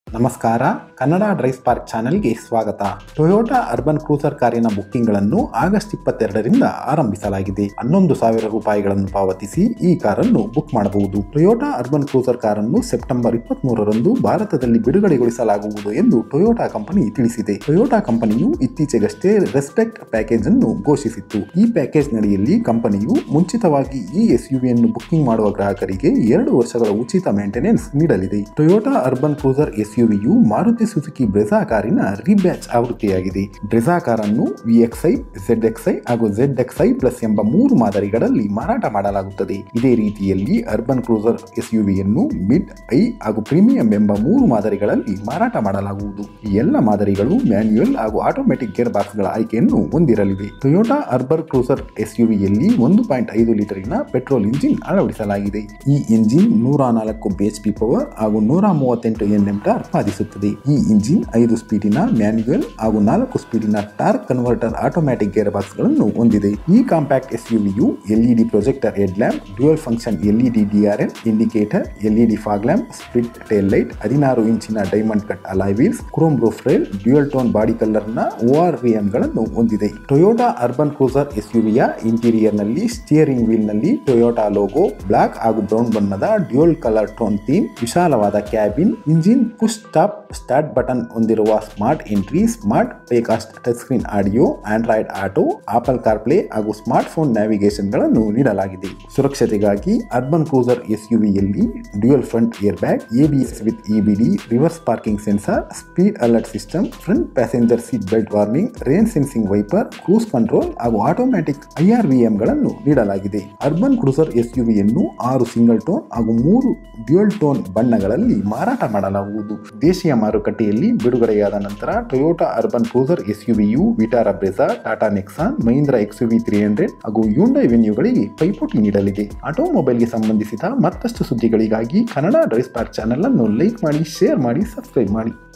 ನಮಸ್ಕಾರ Kannada drive spark ಚಾನೆಲ್ಗೆ ಸ್ವಾಗತ ಟೊಯೋಟಾ ಅರ್ಬನ್ ಕ್ರೂಸರ್ ಕಾರಿನ ಬುಕ್ಕಿಂಗ್ಗಳನ್ನು ಆಗಸ್ಟ್ ಇಪ್ಪತ್ತೆರಡರಿಂದ ಆರಂಭಿಸಲಾಗಿದೆ ಹನ್ನೊಂದು ಸಾವಿರ ರೂಪಾಯಿಗಳನ್ನು ಪಾವತಿಸಿ ಈ ಕಾರನ್ನು ಬುಕ್ ಮಾಡಬಹುದು ಟೊಯೋಟಾ ಅರ್ಬನ್ ಕ್ರೂಸರ್ ಕಾರನ್ನು ಸೆಪ್ಟೆಂಬರ್ ಇಪ್ಪತ್ತ್ ಮೂರರಂದು ಭಾರತದಲ್ಲಿ ಬಿಡುಗಡೆಗೊಳಿಸಲಾಗುವುದು ಎಂದು ಟೊಯೋಟಾ ಕಂಪನಿ ತಿಳಿಸಿದೆ ಟೊಯೋಟಾ ಕಂಪನಿಯು ಇತ್ತೀಚೆಗಷ್ಟೇ ರೆಸ್ಪೆಕ್ಟ್ ಪ್ಯಾಕೇಜ್ ಅನ್ನು ಘೋಷಿಸಿತ್ತು ಈ ಪ್ಯಾಕೇಜ್ ನಡಿಯಲ್ಲಿ ಕಂಪನಿಯು ಮುಂಚಿತವಾಗಿ ಈ ಎಸ್ಯುವಿಯನ್ನು ಬುಕ್ಕಿಂಗ್ ಮಾಡುವ ಗ್ರಾಹಕರಿಗೆ ಎರಡು ವರ್ಷಗಳ ಉಚಿತ ಮೇಂಟೆನೆನ್ಸ್ ನೀಡಲಿದೆ ಟೊಯೋಟಾ ಅರ್ಬನ್ ಕ್ರೂಸರ್ ಎಸ್ಯುವಿಯು ಮಾರುತಿ ಸುಜುಕಿ ಬ್ರೆಜಾ ಕಾರಿನ ರೀಬ್ಯಾಚ್ ಆವೃತ್ತಿಯಾಗಿದೆ ಬ್ರೆಜಾ ಕಾರನ್ನು ವಿಎಕ್ಸ್ಐ ಝೆಡ್ ಎಕ್ಸ್ಐ ಹಾಗೂ ಝೆಡ್ ಎಕ್ಸ್ಐ ಪ್ಲಸ್ ಎಂಬ ಮೂರು ಮಾದರಿಗಳಲ್ಲಿ ಮಾರಾಟ ಮಾಡಲಾಗುತ್ತದೆ ಇದೇ ರೀತಿಯಲ್ಲಿ ಅರ್ಬನ್ ಕ್ರೂಸರ್ ಎಸ್ಯುವಿಯನ್ನು ಮಿಡ್ ಐ ಹಾಗೂ ಪ್ರೀಮಿಯಂ ಎಂಬ ಮೂರು ಮಾದರಿಗಳಲ್ಲಿ ಮಾರಾಟ ಮಾಡಲಾಗುವುದು ಈ ಎಲ್ಲ ಮಾದರಿಗಳು ಮ್ಯಾನ್ಯುಯಲ್ ಹಾಗೂ ಆಟೋಮೆಟಿಕ್ ಗೇರ್ ಬಾಕ್ಸ್ಗಳ ಆಯ್ಕೆಯನ್ನು ಹೊಂದಿರಲಿವೆ ಟೊಯೋಟಾ ಅರ್ಬನ್ ಕ್ರೂಸರ್ ಎಸ್ಯುವಿಯಲ್ಲಿ ಒಂದು ಪಾಯಿಂಟ್ ಐದು ಲೀಟರಿನ ಪೆಟ್ರೋಲ್ ಇಂಜಿನ್ ಅಳವಡಿಸಲಾಗಿದೆ ಈ ಇಂಜಿನ್ ನೂರ ನಾಲ್ಕು ಬಿಎಚ್ಪಿ ಪವರ್ ಹಾಗೂ ನೂರ ಮೂವತ್ತೆಂಟು ಎನ್ಎಂ ಟಾರ್ಕ್ ಉತ್ಪಾದಿಸುತ್ತದೆ ಈ ಇಂಜಿನ್ ಐದು ಸ್ಪೀಡಿನ ಮ್ಯಾನ್ಯುಯಲ್ ಹಾಗೂ ನಾಲ್ಕು ಸ್ಪೀಡಿನ torque converter automatic gear box ಗಳನ್ನು ಹೊಂದಿದೆ ಈ ಕಾಂಪ್ಯಾಕ್ಟ್ ಎಸ್ಯುವಿಯು LED projector head lamp dual function LED DRL indicator LED fog lamp split tail light ಹದಿನಾರು ಇಂಚಿನ diamond cut alloy wheels chrome roof rail dual tone body colour ನ ಓಆರ್ ಗಳನ್ನು ಹೊಂದಿದೆ ಟೊಯೋಟಾ ಅರ್ಬನ್ ಕ್ರೂಸರ್ ಎಸ್ಯುವಿಯ ಇಂಟೀರಿಯರ್ ನಲ್ಲಿ steering wheel ನಲ್ಲಿ Toyota logo black ಹಾಗೂ ಬ್ರೌನ್ ಬಣ್ಣದ ಡ್ಯುಯಲ್ ಕಲರ್ ಟೋನ್ ಥೀಮ್ ವಿಶಾಲವಾದ cabin engine push stop start button ಹೊಂದಿರುವ smart entry smart playcast touch screen audio Android auto Apple CarPlay ಹಾಗೂ smart phone navigation ಗಳನ್ನು ನೀಡಲಾಗಿದೆ ಸುರಕ್ಷತೆಗಾಗಿ ಅರ್ಬನ್ ಕ್ರೂಸರ್ ಎಸ್ಯುವಿಯಲ್ಲಿ dual front air bag ABS with EBD reverse parking sensor speed alert system front passenger seat belt warning rain sensing wiper cruise control ಹಾಗೂ automatic IRVM ಗಳನ್ನು ನೀಡಲಾಗಿದೆ urban Cruiser ಎಸ್ಯುವಿಯನ್ನು ಆರು single tone ಹಾಗೂ ಮೂರು dual tone ಬಣ್ಣಗಳಲ್ಲಿ ಮಾರಾಟ ಮಾಡಲಾಗುವುದು ದೇಶೀಯ ಮಾರುಕಟ್ಟೆಯಲ್ಲಿ ಬಿಡುಗಡೆಯಾದ ನಂತರ ಟೊಯೋಟಾ ಅರ್ಬನ್ ಕ್ರೂಸರ್ ಎಸ್ಯುವಿಯು Vitara Brezza Tata Nexon Mahindra XUV three hundred ಹಾಗೂ ಯುಂಡೈ ವೆನ್ಯೂಗಳಿಗೆ ಪೈಪೋಟಿ ನೀಡಲಿದೆ ಆಟೋಮೊಬೈಲ್ಗೆ ಸಂಬಂಧಿಸಿದ ಮತ್ತಷ್ಟು ಸುದ್ದಿಗಳಿಗಾಗಿ ಕನ್ನಡ ಡ್ರೈವ್ ಸ್ಪಾರ್ಕ್ ಚಾನೆಲ್ ಅನ್ನು ಲೈಕ್ ಮಾಡಿ ಶೇರ್ ಮಾಡಿ ಸಬ್ಸ್ಕ್ರೈಬ್ ಮಾಡಿ